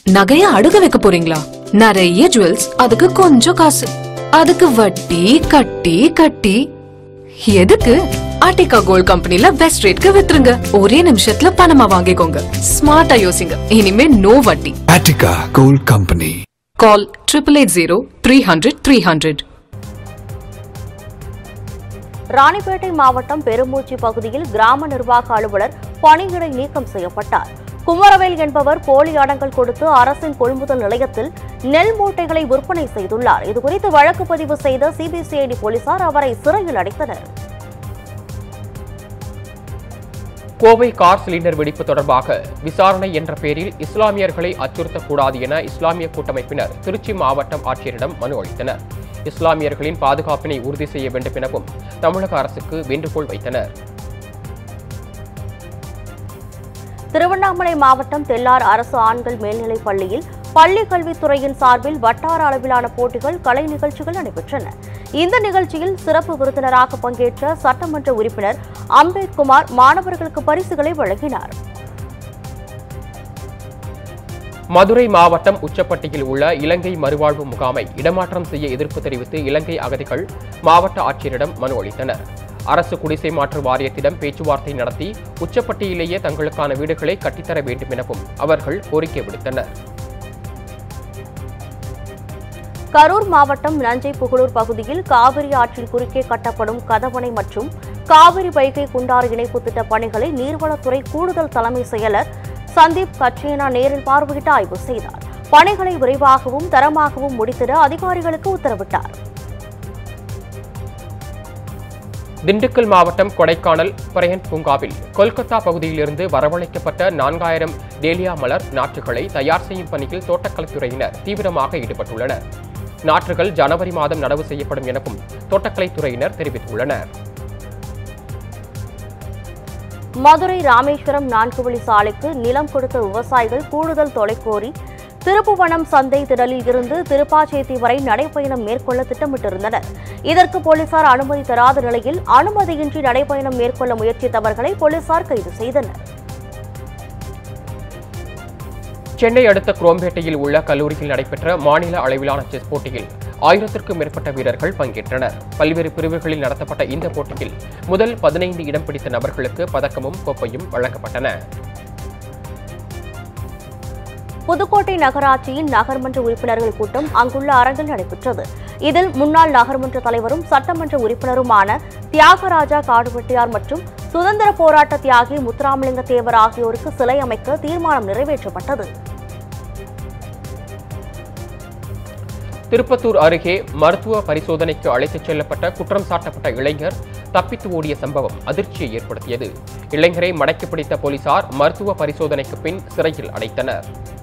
நகைய அடுக்க வைக்க போறீங்களா நிறைய ஜுவல்ஸ் அதுக்கு கொஞ்சம் காசு அதுக்கு வட்டி கட்டி கட்டி எதுக்கு ஆர்டிகா கோல்ட் கம்பெனில பெஸ்ட் ரேட்க்கு வித்துருங்க ஒரே நிமிஷத்துல பணமா வாங்கிக்கோங்க ஸ்மார்ட்டா யோசிங்க இனிமே நோ வட்டி Attica Gold Company. Call triple eight zero three hundred three hundred Ranipet மாவட்டம் பெருமூச்சி பகுதியில் கிராம நிர்வாக அலுவலர் பணியிடை நீக்கம் செய்யப்பட்டார் குமரவேல் என்பவர் போலி அடங்கல் கொடுத்து அரசின் கொள்முதல் நிலையத்தில் நெல் மூட்டைகளை விற்பனை செய்துள்ளார் இதுகுறித்து வழக்கு பதிவு செய்த சிபிசிஐடி போலீசார் அவரை சிறையில் அடைத்தனர் கோவை கார் சிலிண்டர் வெடிப்பு தொடர்பாக விசாரணை என்ற பெயரில் இஸ்லாமியர்களை அச்சுறுத்தக்கூடாது என இஸ்லாமிய கூட்டமைப்பினர் திருச்சி மாவட்டம் ஆட்சியரிடம் மனு அளித்தனர் இஸ்லாமியர்களின் பாதுகாப்பினை உறுதி செய்ய வேண்டும் எனவும் தமிழக அரசுக்கு வேண்டுகோள் வைத்தனர் திருவண்ணாமலை மாவட்டம் தெல்லார் அரசு ஆண்கள் மேல்நிலைப் பள்ளியில் பள்ளி கல்வித்துறையின் சார்பில் வட்டார அளவிலான போட்டிகள் கலை நிகழ்ச்சிகள் நடைபெற்றன இந்த நிகழ்ச்சியில் சிறப்பு விருந்தினராக பங்கேற்ற சட்டமன்ற உறுப்பினர் அம்பேத்குமார் மாணவர்களுக்கு பரிசுகளை வழங்கினார் மதுரை மாவட்டம் உச்சப்பட்டியில் உள்ள இலங்கை மறுவாழ்வு முகாமை இடமாற்றம் செய்ய எதிர்ப்பு தெரிவித்து இலங்கை அகதிகள் மாவட்ட ஆட்சியரிடம் மனு அளித்தனர் அரசு குடிசை மாற்று வாரியத்திடம் பேச்சுவார்த்தை நடத்தி உச்சப்பட்டியிலேயே தங்களுக்கான வீடுகளை கட்டித்தர வேண்டும் எனவும் அவர்கள் கோரிக்கை விடுத்தனர் கரூர் மாவட்டம் நஞ்சை புகழூர் பகுதியில் காவிரி ஆற்றின் குறுக்கே கட்டப்படும் கதவணை மற்றும் காவிரி வைகை குண்டாறு இணைப்பு திட்ட பணிகளை நீர்வளத்துறை கூடுதல் தலைமை செயலர் சந்தீப் கட்சேனா நேரில் பார்வையிட்டு ஆய்வு செய்தார் பணிகளை விரைவாகவும் தரமாகவும் முடித்திட அதிகாரிகளுக்கு உத்தரவிட்டார் திண்டுக்கல் மாவட்டம் கொடைக்கானல் பிரயன் பூங்காவில் கொல்கத்தா பகுதியிலிருந்து வரவழைக்கப்பட்ட நான்காயிரம் டேலியா மலர் நாற்றுகளை தயார் செய்யும் பணியில் தோட்டக்கலைத்துறையினர் தீவிரமாக ஈடுபட்டுள்ளனர் நாற்றுகள் ஜனவரி மாதம் நடவு செய்யப்படும் எனவும் தோட்டக்கலைத்துறையினர் தெரிவித்துள்ளனர் மதுரை ராமேஸ்வரம் நான்கு வழி சாலைக்கு நிலம் கொடுத்த விவசாயிகள் கூடுதல் தொலை கோரி திருப்புவனம் சந்தை திடலில் இருந்து திருப்பாச்சேத்தி வரை நடைப்பயணம் மேற்கொள்ள திட்டமிட்டிருந்தனர் இதற்கு போலீசார் அனுமதி தராத நிலையில் அனுமதியின்றி நடைப்பயணம் மேற்கொள்ள முயற்சித்தவர்களை போலீசார் கைது செய்தனர் சென்னை அடுத்த குரோம்பேட்டையில் உள்ள கல்லூரியில் நடைபெற்ற மாநில அளவிலான செஸ் போட்டியில் ஆயிரத்திற்கும் மேற்பட்ட வீரர்கள் பங்கேற்றனர் பல்வேறு பிரிவுகளில் நடத்தப்பட்ட இந்த போட்டியில் முதல் பதினைந்து இடம் பிடித்த நபர்களுக்கு பதக்கமும் கோப்பையும் வழங்கப்பட்டன புதுக்கோட்டை நகராட்சியின் நகர்மன்ற உறுப்பினர்கள் கூட்டம் அங்குள்ள அரங்கில் நடைபெற்றது இதில் முன்னாள் நகர்மன்ற தலைவரும் சட்டமன்ற உறுப்பினருமான தியாகராஜா காடுவெட்டியார் மற்றும் சுதந்திர போராட்ட தியாகி முத்துராமலிங்க தேவர் ஆகியோருக்கு சிலை அமைக்க தீர்மானம் நிறைவேற்றப்பட்டது திருப்பத்தூர் அருகே மருத்துவ பரிசோதனைக்கு அழைத்துச் செல்லப்பட்ட குற்றம் சாட்டப்பட்ட இளைஞர் தப்பித்து ஓடிய சம்பவம் அதிர்ச்சியை ஏற்படுத்தியது இளைஞரை மடக்கி பிடித்த போலீசார் மருத்துவ பரிசோதனைக்கு பின் சிறையில் அடைத்தனர்